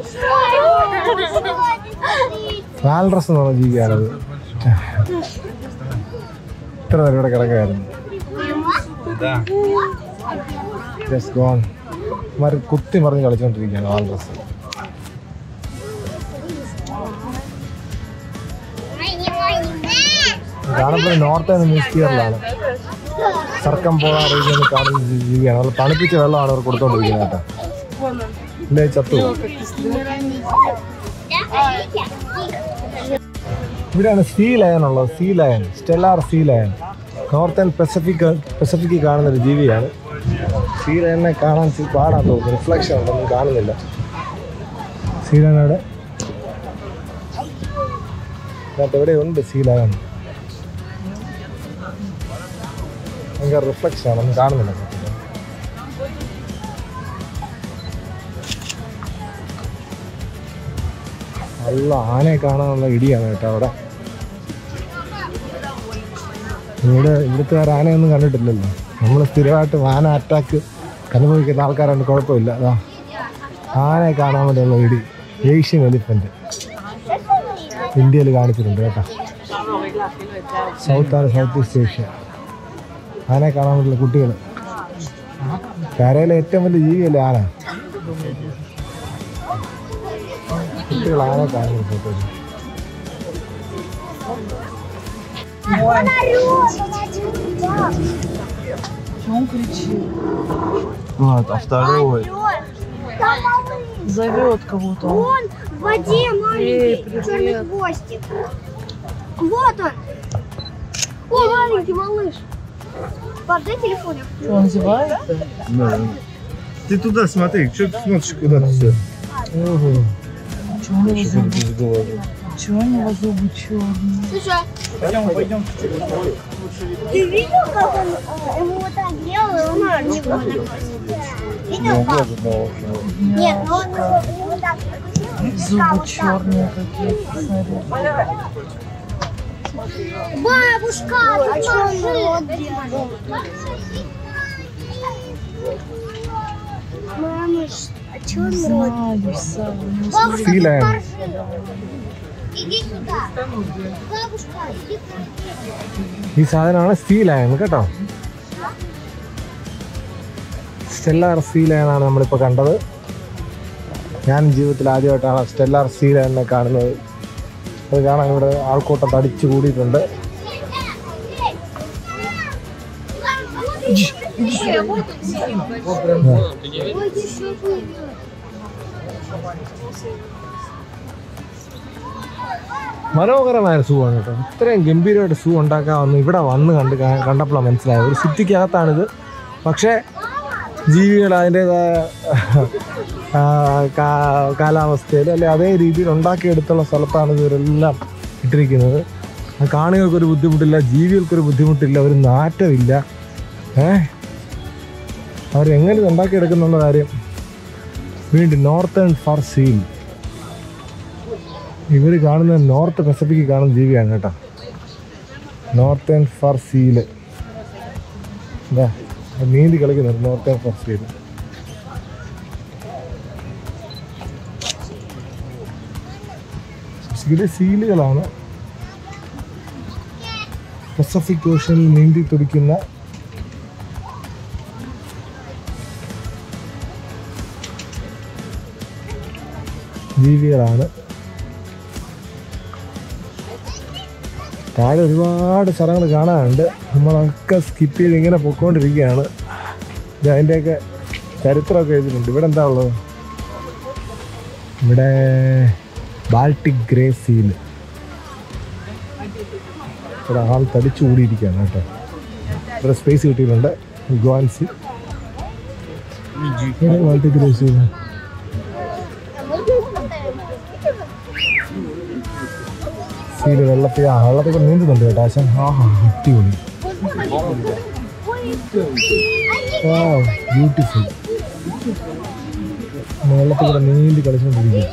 Walrus എന്ന് പറഞ്ഞ ജീവിയാണത് ഇത്ര നേരം ഇവിടെ കിടക്കായിരുന്നു ജസ്റ്റ് ഗോൺ മറി കുത്തി മറിഞ്ഞ് കളിച്ചുകൊണ്ടിരിക്കുകയാണ് വാൽറസ് കാണുമ്പോൾ നോർത്ത് ഹെമിസ്ഫിയറിലാണ് സർക്കം പോകാൻ റീജിയനിൽ കാണുന്ന ജീ- ജീവിയാണ് നല്ല തണുപ്പിച്ച വെള്ളമാണ് അവർ കൊടുത്തോണ്ടിരിക്കുന്നത് കേട്ടോ ഇല്ലേ ചത്തു ഇവിടെയാണ് സീ ലയൺ ഉള്ളത് sea lion Steller sea lion northern Pacific പസഫിക്കിൽ കാണുന്ന ഒരു ജീവിയാണ് സീ ലയണിനെ കാണാൻ ഇച്ചിരി പാടാൻ തോന്നുന്നു റിഫ്ലക്ഷൻ ഉണ്ടൊന്നും കാണുന്നില്ല സീ ലയൺ അവിടെ ഇതിനകത്ത് എവിടെയുണ്ട് സീ ലയൺ ഭയങ്കര റിഫ്ലക്ഷൻ ആണ് ഒന്നും കാണുന്നില്ല സത്യത്തിൽ. നല്ല ആനയെ കാണാനുള്ള ഇടിയാണ് കേട്ടോ അവിടെ ഇവിടെ ഇവിടുത്തെ ആനയൊന്നും കണ്ടിട്ടില്ലല്ലോ നമ്മൾ സ്ഥിരമായിട്ട് ആന അറ്റാക്ക് അനുഭവിക്കുന്ന ആൾക്കാരാണ് കുഴപ്പമില്ല അതാ ആനയെ കാണാൻ വേണ്ടിയുള്ള ഇടി ഏഷ്യൻ എലിഫന്റ് ഇന്ത്യയിൽ കാണിച്ചിട്ടുണ്ട് കേട്ടോ സൗത്ത് ആണ് സൗത്ത് ഈസ്റ്റ് ഏഷ്യ ആനയെ കാണാൻ വേണ്ടിയുള്ള കുട്ടികൾ കരയിലെ ഏറ്റവും വലിയ ജീവിയല്ലേ ആന കുട്ടികൾ ആനയെ കാണുന്നു ഫോട്ടോയിൽ Он орёт, он орёт. Он кричит. Вот, а второй. Там малыш. Зовет кого-то. Он в воде маленький, Эй, привет. черный хвостик. Вот он. О, маленький малыш. Пап, дай телефон. Что, он зевает? Ты туда смотри, что ты смотришь куда-то все? Чего у него зубы? Чего у него зубы черные? Слушай, ты видел, как он э, ему вот так делал, и он на него Видел, как? Нет, но он его вот так прикусил, и Зубы вот так. черные какие. Смотри. Бабушка, а что он рот делал? Мама, а что он рот? Знаю, Сава. ну, Бабушка, Сила. ты скажи. Иди сюда. Бабушка, иди ко ഈ സാധനമാണ് സീ ലയൺ കേട്ടോ സ്റ്റെല്ലാർ സീ ലയണാണ് നമ്മളിപ്പോൾ കണ്ടത് ഞാൻ ജീവിതത്തിൽ ആദ്യമായിട്ടാണ് സ്റ്റെല്ലാർ സീ ലയണിനെ കാണുന്നത് അത് കാണാൻ ഇവിടെ ആൾക്കൂട്ടം തടിച്ചു കൂടിയിട്ടുണ്ട് Ой, еще плывет. മനോഹരമായ സൂ ആണ് കേട്ടോ ഇത്രയും ഗംഭീരമായിട്ട് സൂ ഉണ്ടാക്കാമെന്ന് ഇവിടെ വന്ന് കണ്ട് കാ- കണ്ടപ്പോഴാണ് മനസ്സിലായത് ഒരു സിറ്റിക്കകത്താണിത് പക്ഷേ ജീവികൾ അതിൻ്റെതായ ആ, കാ- കാലാവസ്ഥയിൽ അല്ലെ അതേ രീതിയിൽ ഉണ്ടാക്കിയെടുത്തുള്ള സ്ഥലത്താണ് ഇവരെല്ലാം ഇട്ടിരിക്കുന്നത് ആ കാണികൾക്കൊരു ബുദ്ധിമുട്ടില്ല ജീവികൾക്കൊരു ബുദ്ധിമുട്ടില്ല ഒരു നാറ്റമില്ല ഏ അവരെങ്ങനെ ഇത് ഉണ്ടാക്കിയെടുക്കുന്നുള്ള കാര്യം വീണ്ടും നോർത്തേൺ ഫാർ സീൽ ഇവർ കാണുന്ന നോർത്ത് പസഫിക് കാണുന്ന ജീവിയാണ് കേട്ടോ നോർത്തേൺ ഫർ സീല് ഇതാ അത് നീന്തി കളിക്കുന്നുണ്ട് നോർത്തേൺ ഫർ സീല് ഇത് സീലുകളാണ് പസഫിക് ഓഷനിൽ നീന്തി തുടിക്കുന്ന ജീവികളാണ് താഴെ ഒരുപാട് സ്ഥലങ്ങൾ കാണാനുണ്ട് നമ്മളൊക്കെ സ്കിപ്പ് ചെയ്ത് ഇങ്ങനെ പൊയ്ക്കൊണ്ടിരിക്കുകയാണ് ഇത് അതിൻ്റെയൊക്കെ ചരിത്രമൊക്കെ എഴുതിയിട്ടുണ്ട് ഇവിടെ എന്താ ഉള്ളത് ഇവിടെ ബാൾട്ടിക് ഗ്രേ സീൽ ഇവിടെ ആൾ തടിച്ചു കൂടിയിരിക്കുകയാണ് കേട്ടോ ഇവിടെ സ്പേസ് കിട്ടിയിട്ടുണ്ട് ഗോൻസി ഇവിടെ ബാൾട്ടിക് ഗ്രേ സീൽ സീല് വെള്ളത്തിൽ ആ വെള്ളത്തിൽ കൂടെ നീന്തുന്നുണ്ട് കേട്ടോ ആശാൻ ആ അടിപൊളി ബ്യൂട്ടിഫുൾ വെള്ളത്തിൽ കൂടെ നീന്തി കളിച്ചുകൊണ്ടിരിക്കുക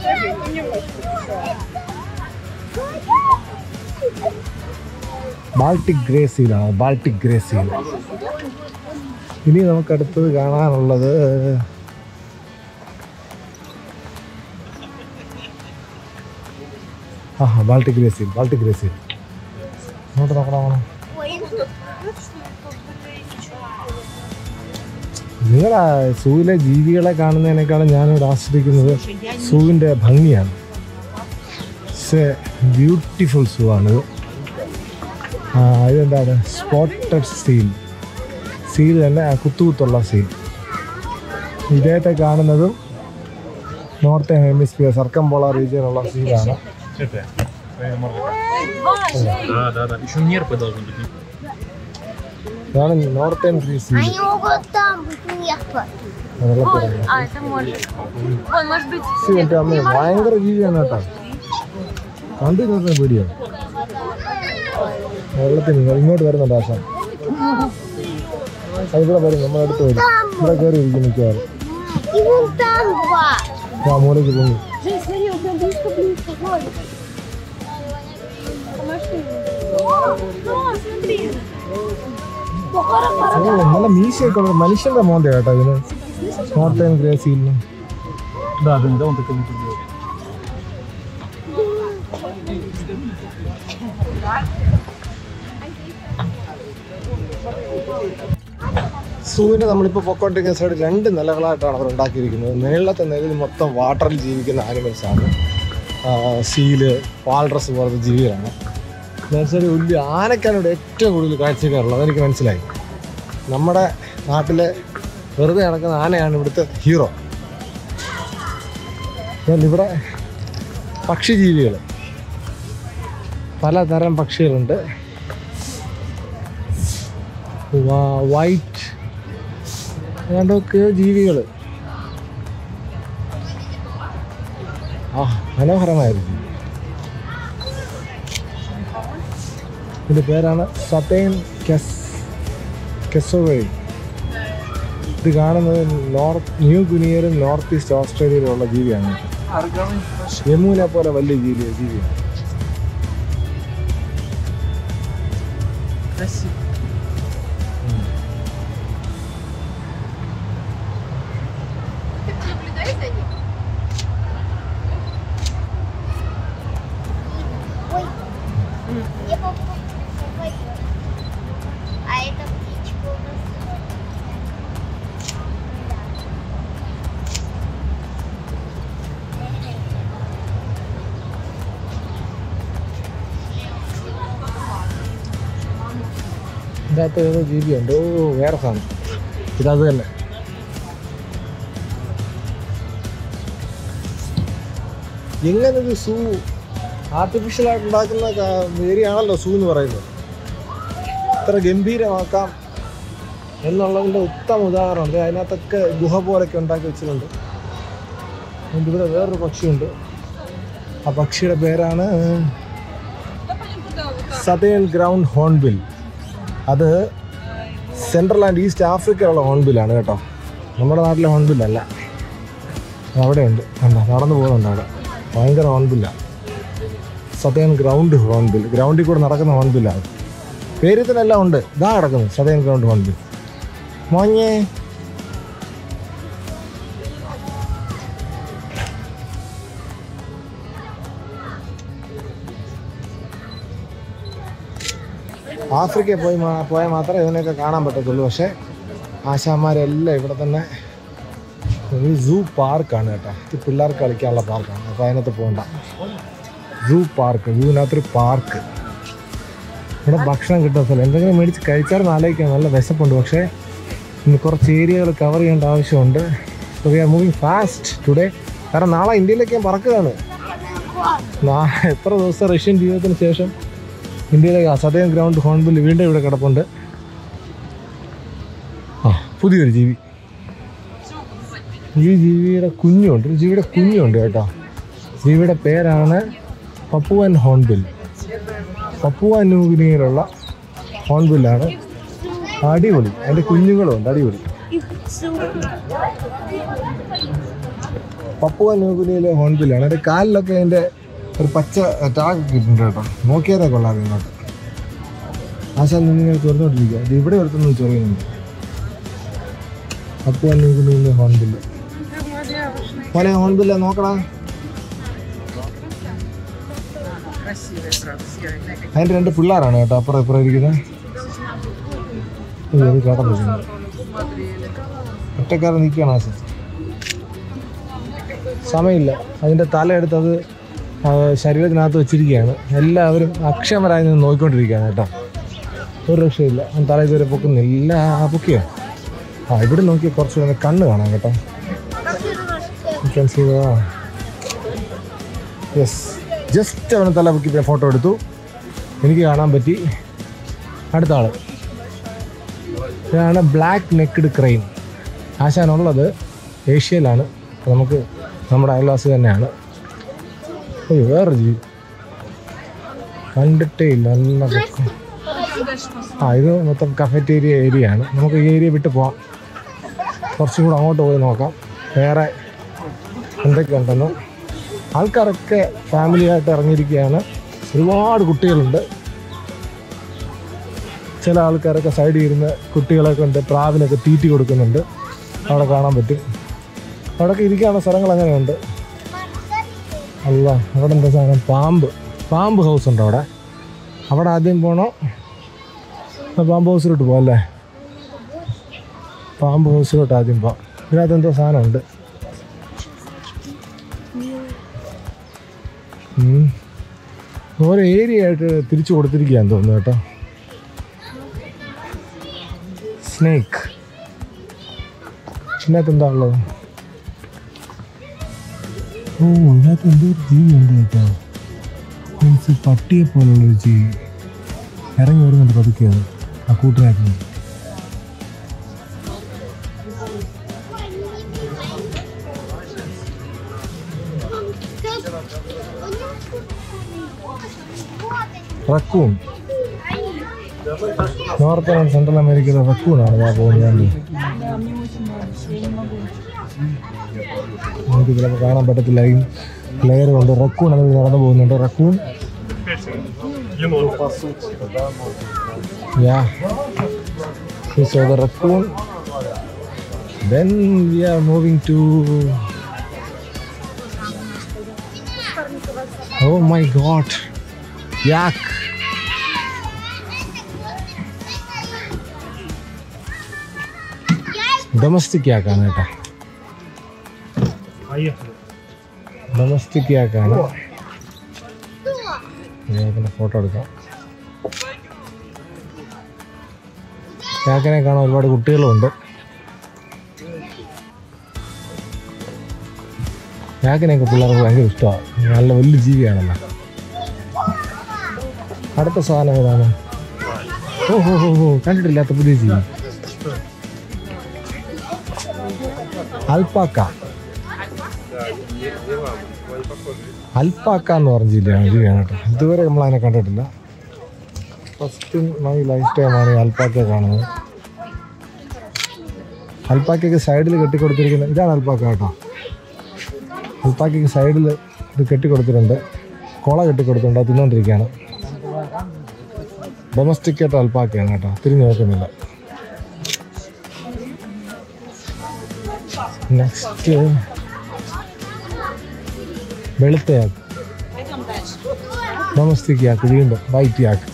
ബാൾട്ടിക് ഗ്രേ സീലാണ് ബാൾട്ടിക് ഗ്രേ സീൽ ഇനി നമുക്ക് അടുത്തത് കാണാനുള്ളത് ആ ബാൾട്ടിക് ഗ്രേസിൽ ബാൾട്ടിക് ഗ്രേസിൽ അങ്ങോട്ട് നോക്കണം നിങ്ങൾ സൂവിലെ ജീവികളെ കാണുന്നതിനേക്കാളും ഞാനിവിടെ ആസ്വദിക്കുന്നത് സൂവിൻ്റെ ഭംഗിയാണ് ഇറ്റ്സ് എ ബ്യൂട്ടിഫുൾ സൂ ആണിത് ആ, ഇതെന്താണ് സ്പോട്ടഡ് സീൽ സീൽ തന്നെ ആ കുത്തുകുത്തുള്ള സീൽ ഇദ്ദേഹത്തെ കാണുന്നതും നോർത്ത് ഹെമിസ്ഫിയർ സർക്കം പോളാർ റീജിയനുള്ള സീലാണ് Да, да, да. Еще нерпы должны быть. ഇതാണ് നോർത്തേൺ ഗ്രീ സീൽ Они могут там быть нерпы. വെള്ളത്തിലുള്ള А, это может. Вон, может быть, സീ എൻ്റെ അമ്മ ഭയങ്കര ജീവിയാണ് കേട്ടോ കണ്ടു നോക്കാൻ പേടിയാണ് വെള്ളത്തിൽ നിന്ന് ഇങ്ങോട്ട് വരുന്നുണ്ട് ആശാൻ ആ, ഇവിടെ വരും നമ്മുടെ അടുത്ത് വരും ഇവിടെ കയറി ഇരിക്കും മിക്കവാറും И вон там два. ആ മൂലയ്ക്ക് പൊങ്ങി Жень, смотри, он прям близко-близко ходит. ഓ നല്ല മീശയൊക്കെ ഉള്ള മനുഷ്യന്റെ മോന്ത കേട്ടോ ഇതിന് നോർത്തേൺ ഗ്രേ സീലിന് Да, да, да, он так и будет делать. സൂവിന് നമ്മളിപ്പോൾ പൊക്കോണ്ടിരിക്കുന്ന സൈഡ് രണ്ട് നിലകളായിട്ടാണ് അവർ ഉണ്ടാക്കിയിരിക്കുന്നത് മേളത്തെ നിലയിൽ മൊത്തം വാട്ടറിൽ ജീവിക്കുന്ന ആനിമൽസ് ആണ് സീല് വാൾഡ്രസ് പോലത്തെ ജീവികളാണ് നേഴ്സറി വലിയ ആനക്കാണ് ഇവിടെ ഏറ്റവും കൂടുതൽ കാഴ്ചക്കാറുള്ളത് അതെനിക്ക് മനസ്സിലായി നമ്മുടെ നാട്ടിലെ വെറുതെ നടക്കുന്ന ആനയാണ് ഇവിടുത്തെ ഹീറോ എന്നാൽ ഇവിടെ പക്ഷിജീവികൾ പലതരം പക്ഷികളുണ്ട് വൈറ്റ് ഏതാണ്ടൊക്കെയോ ജീവികൾ ആ മനോഹരമായിരുന്നു ഇതിൻ്റെ പേരാണ് സതേൻ കെസ് കെസോവേ ഇത് കാണുന്നത് നോർത്ത് ന്യൂ ഗുനിയയിലും നോർത്ത് ഈസ്റ്റ് ഓസ്ട്രേലിയയിലും ഉള്ള ജീവിയാണ് യമുനെ പോലെ വലിയ ജീവി ജീവിയാണ് красиво. Ой. Я попробую. А эта птичка у нас... ഇതിനകത്ത് ഏതോ ജീവിയുണ്ട് ഓ വേറെ സാധനം ഇതത് തന്നെ എങ്ങനെ ഒരു സൂ ആർട്ടിഫിഷ്യലായിട്ട് ഉണ്ടാക്കുന്ന ഏരിയ ആണല്ലോ സൂ എന്ന് പറയുന്നത് ഇത്ര ഗംഭീരമാക്കാം എന്നുള്ളതിൻ്റെ ഉത്തമ ഉദാഹരണം ദേ അതിനകത്തൊക്കെ ഗുഹ പോലൊക്കെ ഉണ്ടാക്കി വെച്ചിട്ടുണ്ട് എന്നിട്ട് ഇവിടെ വേറൊരു പക്ഷിയുണ്ട് ആ പക്ഷിയുടെ പേരാണ് സതേൺ ഗ്രൗണ്ട് ഹോൺബിൽ അത് സെൻട്രൽ ആൻഡ് ഈസ്റ്റ് ആഫ്രിക്കയിലുള്ള ഹോൺബില്ലാണ് കേട്ടോ നമ്മുടെ നാട്ടിലെ ഹോൺബില്ലല്ല അവിടെയുണ്ട് കണ്ടോ നടന്നു പോകുന്നുണ്ട് അവിടെ ഭയങ്കര ഹോൺബില്ലാണ് സതേൺ ഗ്രൗണ്ട് ഹോൺബിൽ ഗ്രൗണ്ടിൽ കൂടെ നടക്കുന്ന ഹോൺബില്ലാണ് പേരത്തിനെല്ലാം ഉണ്ട് ഇതാ കിടക്കുന്നു സതേൺ ഗ്രൗണ്ട് ഹോൺബിൽ മോഞ്ഞേ ആഫ്രിക്കയിൽ പോയി മാ- പോയാൽ മാത്രമേ ഇതിനെയൊക്കെ കാണാൻ പറ്റത്തുള്ളൂ പക്ഷേ ആശാന്മാരെല്ലാം ഇവിടെ തന്നെ ഒരു സൂ പാർക്കാണ് കേട്ടോ ഇത് പിള്ളേർക്ക് കളിക്കാനുള്ള പാർക്കാണ് അപ്പോൾ അതിനകത്ത് പോകണ്ട സൂ പാർക്ക് സൂവിനകത്തൊരു പാർക്ക് ഇവിടെ ഭക്ഷണം കിട്ടുന്ന സ്ഥലം എന്തെങ്കിലും മേടിച്ച് കഴിച്ചാലും ആലോചിക്കാം നല്ല വിശപ്പുണ്ട് പക്ഷേ ഇന്ന് കുറച്ച് ഏരിയകൾ കവർ ചെയ്യേണ്ട ആവശ്യമുണ്ട് so we are moving fast today കാരണം നാളെ ഇന്ത്യയിലേക്ക് ഞാൻ പറക്കുകയാണ് നാ- എത്ര ദിവസം റഷ്യൻ ജീവിതത്തിന് ശേഷം ഇന്ത്യയിലെ സതേൺ ഗ്രൗണ്ട് ഹോൺബിൽ വീണ്ടും ഇവിടെ കിടപ്പുണ്ട് ആ പുതിയൊരു ജീവി ഈ ജീവിയുടെ കുഞ്ഞുണ്ട് ഒരു ജീവിയുടെ കുഞ്ഞുണ്ട് കേട്ടോ ജീവിയുടെ പേരാണ് പപ്പുവൻ ഹോൺബിൽ പപ്പുവ ന്യൂഗിനിയിലുള്ള ഹോൺബില്ലാണ് അടിപൊളി അതിൻ്റെ കുഞ്ഞുങ്ങളും ഉണ്ട് അടിപൊളി പപ്പുവ ന്യൂഗിനിയിലെ ഹോൺബില്ലാണ് അതിൻ്റെ കാലിലൊക്കെ അതിൻ്റെ ഒരു പച്ച ടാഗ് ഇട്ടിട്ടുണ്ട് കേട്ടോ നോക്കിയാലേ കൊള്ളാം ഇങ്ങോട്ട് ആശാൻ നിന്നിങ്ങനെ തുറന്നുകൊണ്ടിരിക്കുക ഇത് ഇവിടെ ഒരുത്തൊന്നും ചൊറിയുന്നുണ്ട് പപ്പുവ ന്യൂഗിനിയിലെ ഹോൺബില്ല് മോനെ ഹോൺബില്ല നോക്കടാ красивые, правда, серые. അതിൻ്റെ രണ്ട് പിള്ളേരാണ് കേട്ടോ അപ്പുറം ഇപ്പുറം ഇരിക്കുന്നത് ഇത് കേട്ടത് Смотрели. ഒറ്റക്കാരൻ നിൽക്കുകയാണ് ആശിച്ച് സമയമില്ല അതിൻ്റെ തല എടുത്തത് ആ, ശരീരത്തിനകത്ത് വെച്ചിരിക്കുകയാണ് എല്ലാവരും അക്ഷമരായി നിന്ന് നോക്കിക്കൊണ്ടിരിക്കുകയാണ് കേട്ടോ ഒരു രക്ഷയില്ല അവൻ തല ഇതുവരെ പൊക്കുന്നില്ല ആ പൊക്കിയോ ആ ഇവിടെ നോക്കി കുറച്ച് നേരം കണ്ണ് കാണാം കേട്ടോ യെസ് ജസ്റ്റ് അവന് തല പൊക്കി ഫോട്ടോ എടുത്തു എനിക്ക് കാണാൻ പറ്റി അടുത്ത ആള് ഇതാണ് ബ്ലാക്ക് നെക്ക്ഡ് ക്രെയിൻ ആശാനുള്ളത് ഏഷ്യയിലാണ് അപ്പോൾ നമുക്ക് നമ്മുടെ അയൽവാസി തന്നെയാണ് അയ്യോ വേറെ ജീവി കണ്ടിട്ടേ ഇല്ല നല്ല രസം. ആ ഇത് മൊത്തം കഫറ്റേരിയ ഏരിയ ആണ് നമുക്ക് ഈ ഏരിയ വിട്ട് പോവാം കുറച്ചും കൂടെ അങ്ങോട്ട് പോയി നോക്കാം വേറെ എന്തൊക്കെയുണ്ടെന്ന് ആൾക്കാരൊക്കെ ഫാമിലിയായിട്ട് ഇറങ്ങിയിരിക്കുകയാണ് ഒരുപാട് കുട്ടികളുണ്ട് ചില ആൾക്കാരൊക്കെ സൈഡിൽ ഇരുന്ന് കുട്ടികളെ കൊണ്ട് പ്രാവിനൊക്കെ തീറ്റി കൊടുക്കുന്നുണ്ട് അവിടെ കാണാൻ പറ്റും അവിടെയൊക്കെ ഇരിക്കാനുള്ള സ്ഥലങ്ങൾ അങ്ങനെയുണ്ട് അല്ല അവിടെ എന്താ സാധനം പാമ്പ് പാമ്പ് ഹൗസ് ഉണ്ട് അവിടെ അവിടെ ആദ്യം പോകണോ ആ പാമ്പ് ഹൗസിലോട്ട് പോകാം അല്ലേ പാമ്പ് ഹൗസിലോട്ട് ആദ്യം പോവാം ഇതിനകത്ത് എന്തോ സാധനമുണ്ട് ഉം. ഓരോ ഏരിയ ആയിട്ട് തിരിച്ചു കൊടുത്തിരിക്കുകയാന്ന് തോന്നുന്നു കേട്ടോ സ്നേക്ക് ഇതിനകത്ത് എന്താ ഉള്ളത് ഓ ഇതിനകത്ത് എന്തോ ഒരു ജീവി ഉണ്ട് കേട്ടോ മീൻസ് പട്ടിയെ പോലുള്ളൊരു ജീവി ഇറങ്ങി വരുന്നുണ്ട് പതുക്കിയത് ആ കൂട്ടിനകത്ത് നിന്ന്. റക്കൂൺ നോർത്ത് ആൻഡ് സെൻട്രൽ അമേരിക്കയിലെ റക്കൂണാണ് ഞാൻ പോകുന്നത് നമുക്ക് ചിലപ്പോൾ കാണാൻ പറ്റത്തില്ല ഈ ലെയർ കൊണ്ട് റക്കൂൺ അത് നടന്നു പോകുന്നുണ്ട് raccoon Yeah. We saw the raccoon. Then we are moving to. Oh my god. Yak. Domestic യാക്കാണ് കേട്ടോ ഡൊമസ്റ്റിക് യാക്കാണ് യാക്കിൻ്റെ ഫോട്ടോ എടുക്കാം യാക്കിനെ കാണാൻ ഒരുപാട് കുട്ടികളുമുണ്ട് യാക്കിനെയൊക്കെ പിള്ളേർക്ക് ഭയങ്കര ഇഷ്ടമാണ് നല്ല വലിയ ജീവിയാണല്ലോ അടുത്ത സാധനം ഏതാണ് ഓ ഹോ ഹോ ഹോ കണ്ടിട്ടില്ലാത്ത പുതിയ ജീവി അൽപ്പാക്ക അൽപ്പാക്ക എന്ന് പറഞ്ഞ ജില്ലയാണ് ജീവിയാണ് കേട്ടോ ഇതുവരെ നമ്മൾ അതിനെ കണ്ടിട്ടില്ല ഫസ്റ്റ് മൈ ലൈഫ് ടൈമാണ് ഈ അൽപ്പാക്ക കാണുന്നത് അൽപ്പാക്കയ്ക്ക് സൈഡിൽ കെട്ടിക്കൊടുത്തിരിക്കുന്ന ഇതാണ് അൽപ്പാക്ക കേട്ടോ അൽപ്പാക്കയ്ക്ക് സൈഡിൽ ഇത് കെട്ടിക്കൊടുത്തിട്ടുണ്ട് കൊള കെട്ടിക്കൊടുത്തിട്ടുണ്ട് അത് തിന്നുകൊണ്ടിരിക്കുകയാണ് ഡൊമസ്റ്റിക്കേറ്റ് അൽപ്പാക്കയാണ് കേട്ടോ തിരിഞ്ഞു നോക്കുന്നില്ല നെക്സ്റ്റ് വെളുത്ത യാക്ക് ഡൊമസ്റ്റിക് യാക്ക് വീണ്ടും വൈറ്റ് യാക്ക്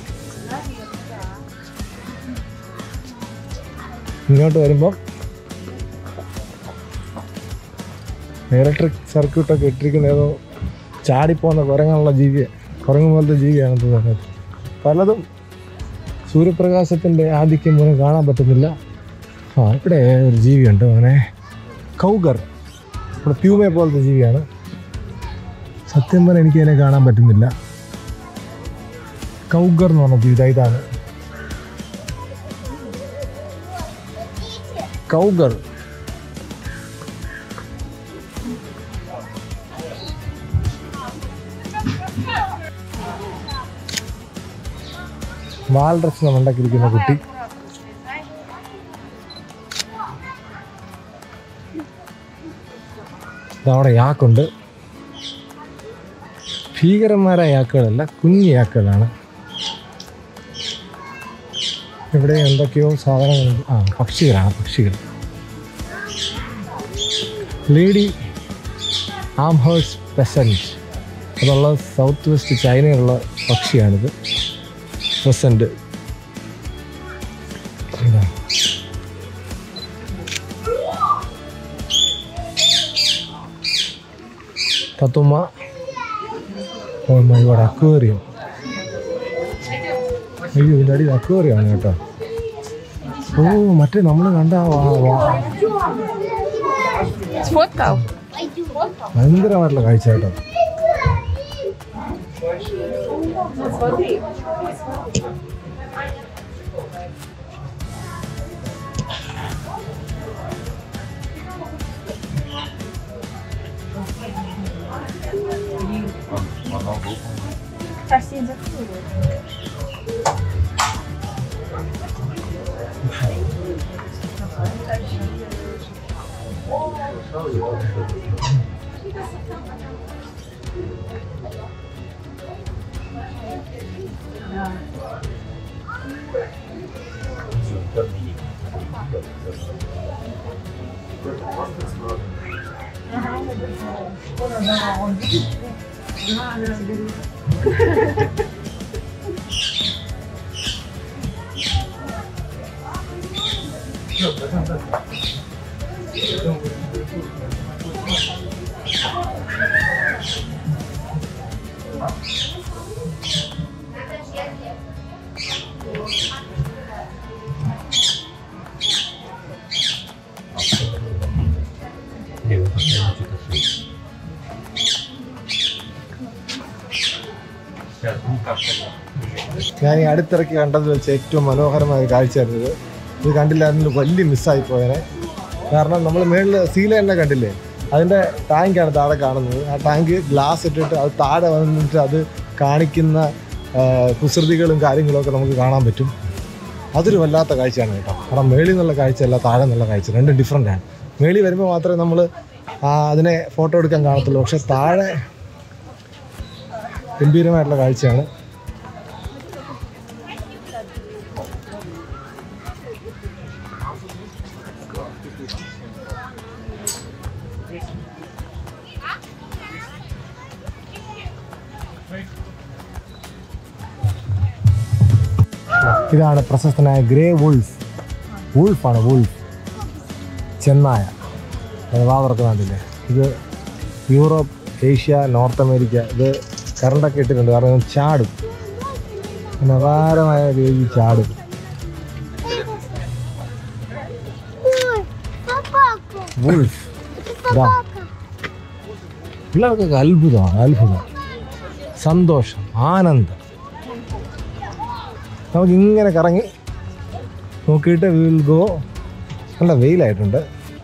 ഇങ്ങോട്ട് വരുമ്പം ഇലക്ട്രിക് സർക്യൂട്ടൊക്കെ ഇട്ടിരിക്കുന്ന ഏതോ ചാടിപ്പോകുന്ന കുരങ്ങുള്ള ജീവി കുരങ്ങ് പോലത്തെ ജീവിയാണെന്ന് തോന്നുന്നത് പലതും സൂര്യപ്രകാശത്തിൻ്റെ ആധിക്യം മൂലം കാണാൻ പറ്റുന്നില്ല ആ ഇവിടെ ഒരു ജീവിയുണ്ട് അവനെ കൗഗർ ഇവിടെ പ്യൂമെ പോലത്തെ ജീവിയാണ് സത്യം പറഞ്ഞാൽ എനിക്ക് അതിനെ കാണാൻ പറ്റുന്നില്ല കൗഗർ എന്ന് പറഞ്ഞ ജീവി ഇതാണ് കൗഗർ വാൽറക്സിനെ ഉണ്ടാക്കിയിരിക്കുന്ന കുട്ടി അവിടെ യാക്കുണ്ട് ഭീകരന്മാരായ യാക്കുകളല്ല കുഞ്ഞു യാക്കുകളാണ് ഇവിടെ എന്തൊക്കെയോ സാധനങ്ങളുണ്ട് ആ പക്ഷികളാണ് പക്ഷികൾ ലേഡി ആംഹേഴ്സ് പെസൻറ്റ് അതുള്ള സൗത്ത് വെസ്റ്റ് ചൈനയുള്ള പക്ഷിയാണിത് പ്രസൻറ്റ് തത്തുമ്മ ഓ മൈ ഗോഡ് അക്വേറിയം അയ്യോ ഇതിൻ്റെ അടിയിൽ അക്വേറിയമാണ് കേട്ടോ ഓ മറ്റേ നമ്മൾ കണ്ട ആ വാ- വാ- Сфоткал? ഭയങ്കരമായിട്ടുള്ള കാഴ്ച കേട്ടോ ഞാൻ ഈ അടുത്തിറക്കി കണ്ടതിൽ വെച്ച് ഏറ്റവും മനോഹരമായ ഒരു കാഴ്ചയായിരുന്നു ഇത് ഇത് കണ്ടില്ലായിരുന്നു വലിയ മിസ്സായി പോയനെ കാരണം നമ്മൾ മേളിൽ സീല തന്നെ കണ്ടില്ലേ അതിൻ്റെ ടാങ്കാണ് താഴെ കാണുന്നത് ആ ടാങ്ക് ഗ്ലാസ് ഇട്ടിട്ട് അത് താഴെ വന്നിട്ട് അത് കാണിക്കുന്ന ആ, കുസൃതികളും കാര്യങ്ങളും ഒക്കെ നമുക്ക് കാണാൻ പറ്റും അതൊരു വല്ലാത്ത കാഴ്ചയാണ് കേട്ടോ കാരണം മേളിൽ നിന്നുള്ള കാഴ്ചയല്ല താഴെ നിന്നുള്ള കാഴ്ച രണ്ടും ഡിഫറെൻ്റ് ആണ് മേളിൽ വരുമ്പോൾ മാത്രമേ നമ്മൾ അതിനെ ഫോട്ടോ എടുക്കാൻ കാണത്തുള്ളൂ പക്ഷെ താഴെ ഗംഭീരമായിട്ടുള്ള കാഴ്ചയാണ് ഇതാണ് പ്രശസ്തനായ ഗ്രേ വുൾഫ് വുൾഫാണ് വുൾഫ് ചെന്നായ അത് വാവർക്ക് കണ്ടില്ലേ ഇത് യൂറോപ്പ് ഏഷ്യ നോർത്ത് അമേരിക്ക ഇത് കറണ്ടൊക്കെ ഇട്ടിട്ടുണ്ട് കാരണം ഇത് ചാടും പിന്നെ അപാരമായ രീതിയിൽ ചാടും Ой, собака. വുൾഫ് ഇതാ Собака. പിള്ളേർക്കൊക്കെ അത്ഭുതമാണ് അത്ഭുതം സന്തോഷം ആനന്ദം നമുക്ക് ഇങ്ങനെ കറങ്ങി നോക്കിയിട്ട് വിൽ ഗോ നല്ല വെയിലായിട്ടുണ്ട്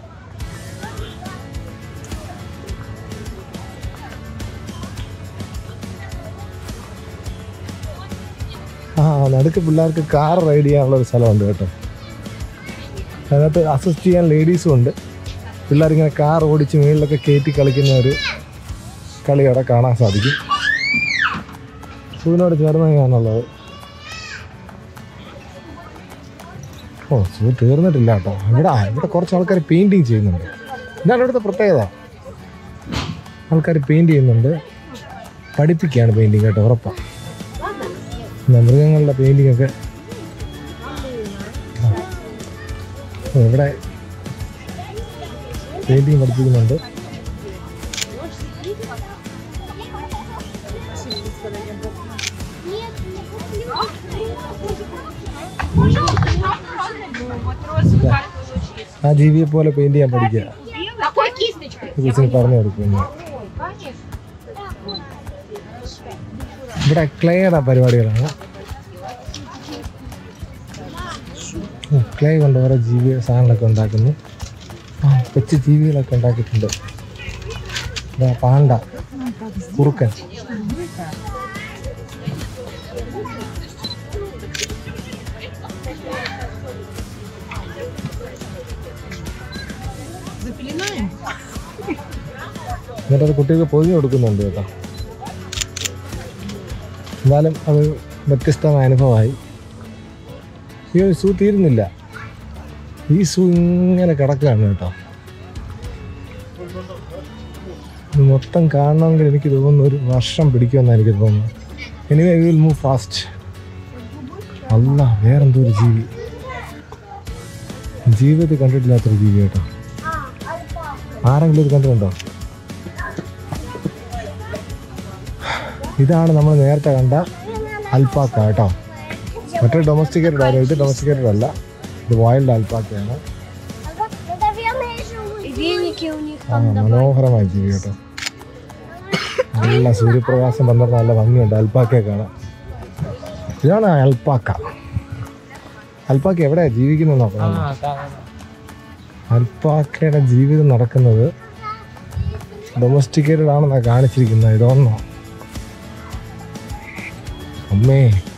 ആ നടുക്ക് പിള്ളേർക്ക് കാർ റൈഡ് ചെയ്യാനുള്ള ഒരു സ്ഥലമുണ്ട് കേട്ടോ അതിനകത്ത് അസിസ്റ്റ് ചെയ്യാൻ ലേഡീസും ഉണ്ട് പിള്ളേരിങ്ങനെ കാർ ഓടിച്ച് മുകളിലൊക്കെ കയറ്റി കളിക്കുന്ന ഒരു കളി അവിടെ കാണാൻ സാധിക്കും സൂവിനോട് ചേർന്ന് ഞാനുള്ളത് ഓ സൂ തീർന്നിട്ടില്ല കേട്ടോ ഇവിടെ ആ, ഇവിടെ കുറച്ച് ആൾക്കാർ പെയിൻറ്റിങ് ചെയ്യുന്നുണ്ട് ഇതാണ് ഇവിടുത്തെ പ്രത്യേകത ആൾക്കാർ പെയിൻറ് ചെയ്യുന്നുണ്ട് പഠിപ്പിക്കുകയാണ് പെയിൻറ്റിങ് കേട്ടോ ഉറപ്പാണ് പിന്നെ മൃഗങ്ങളുടെ പെയിൻറ്റിങ് ഒക്കെ ഓ, ഇവിടെ പെയിൻറ്റിങ് പഠിപ്പിക്കുന്നുണ്ട് ആ ജീവിയെ പോലെ പെയിന്റ് ചെയ്യാൻ പഠിക്കുക Какой кисточкой? കൊച്ചിന് പറഞ്ഞു കൊടുക്കുന്നു ഇവിടെ ക്ലേയുടെ പരിപാടികളാണ് ക്ലേ കൊണ്ട് ഓരോ ജീവി സാധനങ്ങളൊക്കെ ഉണ്ടാക്കുന്നു ആ കൊച്ചു ജീവികളൊക്കെ ഉണ്ടാക്കിയിട്ടുണ്ട് ഇതാ പാണ്ട കുറുക്കൻ Запеленаем? എന്നിട്ട് അത് കുട്ടികൾക്ക് പൊതിഞ്ഞു കൊടുക്കുന്നുണ്ട് കേട്ടോ എന്നാലും അത് വ്യത്യസ്തമായ അനുഭവമായി ഈ ഒരു സൂ തീരുന്നില്ല ഈ സൂ ഇങ്ങനെ കിടക്കുകയാണ് കേട്ടോ ഇത് മൊത്തം കാണണമെങ്കിൽ എനിക്ക് തോന്നുന്നു ഒരു വർഷം പിടിക്കുമെന്നാണ് എനിക്ക് തോന്നുന്നത് anyway we will move fast അല്ല വേറെന്തോ ഒരു ജീവി ജീവിതത്തിൽ കണ്ടിട്ടില്ലാത്തൊരു ജീവി കേട്ടോ ആരെങ്കിലും ഇത് കണ്ടിട്ടുണ്ടോ ഇതാണ് നമ്മൾ നേരത്തെ കണ്ട അൽപ്പാക്ക കേട്ടോ മറ്റേ ഡൊമസ്റ്റിക്കേറ്റഡ് ആയിരുന്നു ഇത് ഡൊമസ്റ്റിക്കേറ്റഡ് അല്ല ഇത് വൈൽഡ് അൽപ്പാക്കയാണ് Веники у них ആ മനോഹരമായ ജീവി കേട്ടോ നല്ല സൂര്യപ്രകാശം വന്നിട്ട് നല്ല ഭംഗിയുണ്ട് അൽപ്പാക്കയെ കാണാൻ ഇതാണ് അൽപ്പാക്ക അൽപ്പാക്ക എവിടെയാ ജീവിക്കുന്നത് നോക്കണം അൽപ്പാക്കയുടെ ജീവിതം നടക്കുന്നത് ഡൊമസ്റ്റിക്കേറ്റഡ് ആണെന്നാണ് കാണിച്ചിരിക്കുന്നത് ഇതൊന്നോ അമ്മേ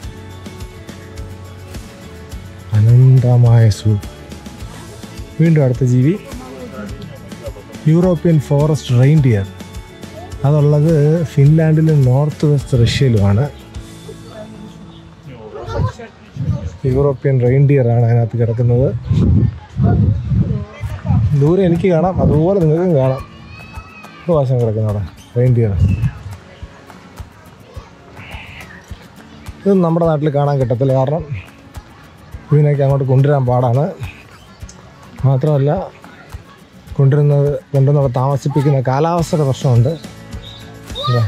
അനന്തമായ സൂ വീണ്ടും അടുത്ത ജീവി യൂറോപ്യൻ ഫോറസ്റ്റ് റെയിൻഡിയർ അതുള്ളത് ഫിൻലാൻഡിലും നോർത്ത് വെസ്റ്റ് റഷ്യയിലുമാണ് യൂറോപ്യൻ റെയിൻഡിയർ ആണ് അതിനകത്ത് കിടക്കുന്നത് ദൂരെ എനിക്ക് കാണാം അതുപോലെ നിങ്ങൾക്കും കാണാം ഒരു വശം കിടക്കുന്ന അവിടെ റെയിൻഡിയർ ഇത് നമ്മുടെ നാട്ടിൽ കാണാൻ കിട്ടത്തില്ല കാരണം ഇതിനൊക്കെ അങ്ങോട്ട് കൊണ്ടുവരാൻ പാടാണ് മാത്രമല്ല കൊണ്ടുവരുന്നത് കൊണ്ടുവന്നുള്ള താമസിപ്പിക്കുന്ന കാലാവസ്ഥയുടെ പ്രശ്നമുണ്ട് ഇതാ.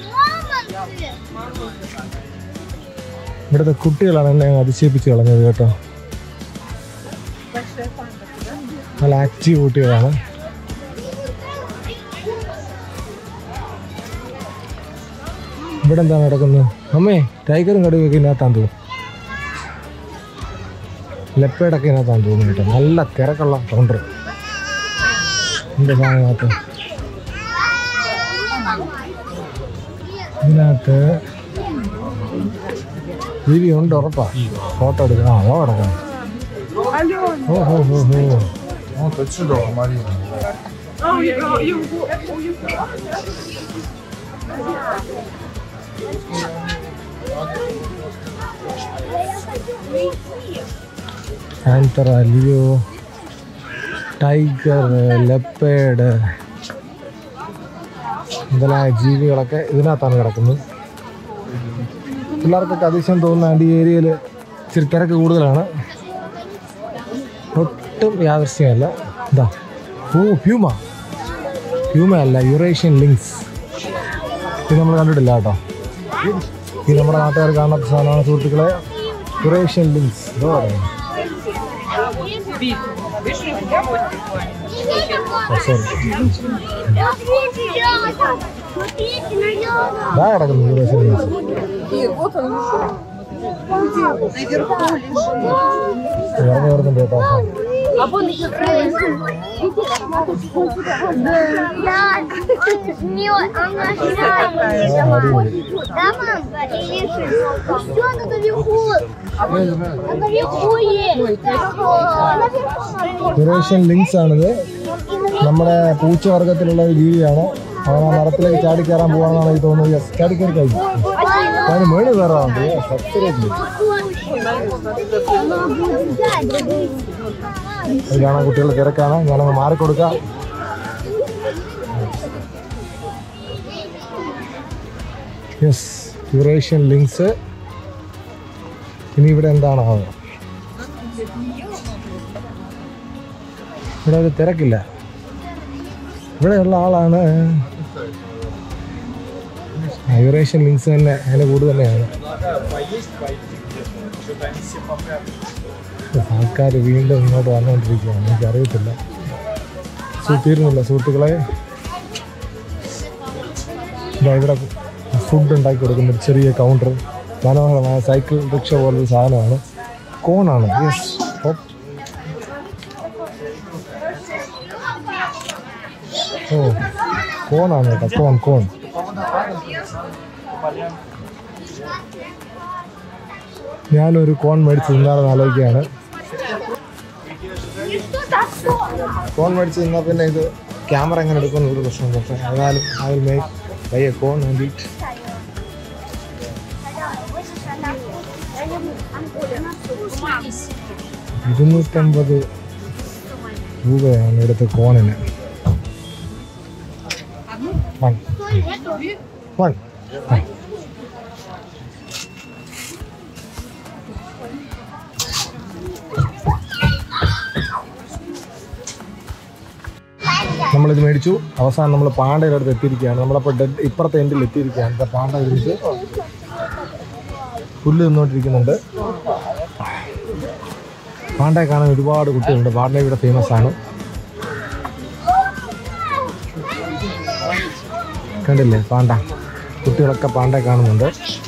ഇവിടുത്തെ കുട്ടികളാണ് എന്നെ അങ്ങ് അതിശയിപ്പിച്ച് കളഞ്ഞത് കേട്ടോ നല്ല ആക്റ്റീവ് കുട്ടികളാണ് ഇവിടെ എന്താണ് നടക്കുന്നത് അമ്മേ ടൈഗറും കടുവൊക്കെ ഇതിനകത്താന്ന് തോന്നുന്നു ലെപ്പേഡൊക്കെ ഇതിനകത്താന്ന് തോന്നുന്നു കേട്ടോ നല്ല തിരക്കുള്ള കൗണ്ടർ എൻ്റെ ഭാഗത്ത് ഇതിനകത്ത് ജീവി ഉണ്ട് ഉറപ്പാ ഫോട്ടോ എടുക്കണം ആ അതോ കിടക്കണം ഓ ഹോ ഹോ ഹോ Вот отсюда, Марина. ആൻതർ അലിയോ ടൈഗർ ലെപ്പേഡ് മുതലായ ജീവികളൊക്കെ ഇതിനകത്താണ് കിടക്കുന്നത് പിള്ളേർക്കൊക്കെ അതിശയം തോന്നുന്ന ഈ ഏരിയയിൽ ഇച്ചിരി തിരക്ക് കൂടുതലാണ് ഒട്ടും യാദൃശ്യമല്ല ഇതാ ഓ പ്യൂമ പ്യൂമ അല്ല യുറേഷ്യൻ ലിങ്ക്സ് ഇത് നമ്മൾ കണ്ടിട്ടില്ല കേട്ടോ ഇത് നമ്മുടെ നാട്ടുകാർ കാണാത്ത സാധനമാണ് സുഹൃത്തുക്കളെ യുറേഷ്യൻ ലിങ്ക്സ് ഇതോ പറയുന്നത് സോറി Смотрите на него. ഇതാ കിടക്കുന്നു യുറേഷ്യൻ ലിങ്ക്സ് ഇറങ്ങി വരുന്നുണ്ട് കേട്ടോ Да, она ആ, അടിപൊളി Да, мам? Все, она наверху. Она наверху есть. Наверху. യുറേഷ്യൻ ലിങ്ക്സ് ആണിത് നമ്മുടെ പൂച്ചവർഗത്തിലുള്ള ഒരു ജീവിയാണ് അവൻ ആ മരത്തിലേക്ക് ചാടി കയറാൻ പോവാണെന്നാണ് എനിക്ക് തോന്നുന്നത് യെസ് ചാടി കയറി കഴിഞ്ഞു അതിന് മേളിൽ കയറാറുണ്ട് സബ്സിഡി അത് കാണാൻ കുട്ടികൾ തിരക്കാണ് ഞാനങ്ങ് മാറിക്കൊടുക്കാം യെസ് യുറേഷ്യൻ ലിങ്ക്സ് ഇനി ഇവിടെ എന്താണോ ഇവിടെ ഒരു തിരക്കില്ല ഇവിടെയുള്ള ആളാണ് ആ, യുറേഷ്യൻ ലിങ്ക്സ് തന്നെ അതിന് കൂടുതൽ തന്നെയാണ് ആൾക്കാർ വീണ്ടും ഇങ്ങോട്ട് വന്നുകൊണ്ടിരിക്കുകയാണ് എനിക്കറിയത്തില്ല സു തീരുന്നില്ല സുഹൃത്തുക്കളെ ഇതാ ഇവിടെ ഫുഡ് ഉണ്ടാക്കി കൊടുക്കുന്ന ഒരു ചെറിയ കൗണ്ടർ മനോഹരമായ സൈക്കിൾ റിക്ഷ പോലൊരു സാധനമാണ് കോണാണ് യെസ് ഓ കോണാണ് കേട്ടോ കോൺ കോൺ ഞാനൊരു കോൺ മേടിച്ച് തിന്നാറെന്ന് ആലോചിക്കുകയാണ് കോൺ മേടിച്ച് തിന്നാൽ പിന്നെ ഇത് ക്യാമറ എങ്ങനെ എടുക്കുമെന്ന് ഒരു പ്രശ്നം പക്ഷേ എന്നാലും I will make buy a cone and it ഇരുന്നൂറ്റമ്പത് രൂപയാണ് ഇവിടുത്തെ കോണിന് വൺ വൺ നമ്മളിത് മേടിച്ചു അവസാനം നമ്മൾ പാണ്ടയുടെ അടുത്ത് എത്തിയിരിക്കുകയാണ് നമ്മളപ്പോൾ ഡെഡ് ഇപ്പുറത്തെ എൻഡിൽ എത്തിയിരിക്കുകയാണ് ദാ പാണ്ട ഇരുന്നിട്ട് പുല്ല് നിന്നുകൊണ്ടിരിക്കുന്നുണ്ട് പാണ്ടയെ കാണാൻ ഒരുപാട് കുട്ടികളുണ്ട് പാണ്ട ഇവിടെ ഫേമസ് ആണ് കണ്ടില്ലേ പാണ്ട കുട്ടികളൊക്കെ പാണ്ടയെ കാണുന്നുണ്ട്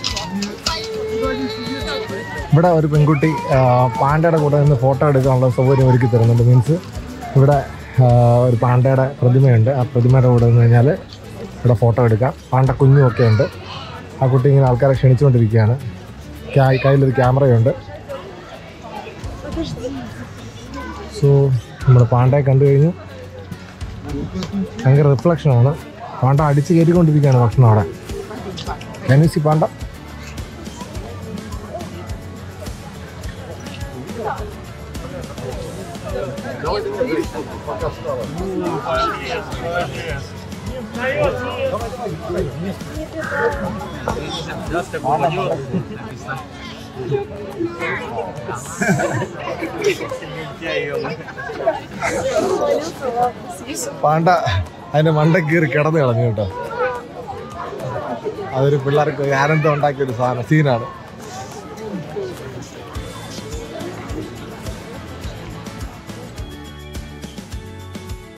ഇവിടെ ഒരു പെൺകുട്ടി ആ, പാണ്ടയുടെ കൂടെ നിന്ന് ഫോട്ടോ എടുക്കാനുള്ള സൗകര്യം ഒരുക്കി തരുന്നുണ്ട് മീൻസ് ഇവിടെ ആ, ഒരു പാണ്ടയുടെ പ്രതിമയുണ്ട് ആ പ്രതിമയുടെ കൂടെ നിന്ന് കഴിഞ്ഞാൽ ഇവിടെ ഫോട്ടോ എടുക്കാം പാണ്ട കുഞ്ഞും ഒക്കെ ഉണ്ട് ആ കുട്ടി ഇങ്ങനെ ആൾക്കാരെ ക്ഷണിച്ചുകൊണ്ടിരിക്കുകയാണ് ക്യാ- കയ്യിലൊരു ക്യാമറയുണ്ട് സോ നമ്മൾ പാണ്ടയെ കണ്ടു കഴിഞ്ഞു ഭയങ്കര റിഫ്ലക്ഷനാണ് പാണ്ട അടിച്ച് കയറ്റിക്കൊണ്ടിരിക്കുകയാണ് ഭക്ഷണം അവിടെ ധനുസി പാണ്ട പാണ്ട അതിന്റെ മണ്ട കീറി കിടന്ന് കളഞ്ഞു കേട്ടോ അതൊരു പിള്ളേർക്ക് ആനന്ദം ഉണ്ടാക്കിയ ഒരു സാധനം സീനാണ്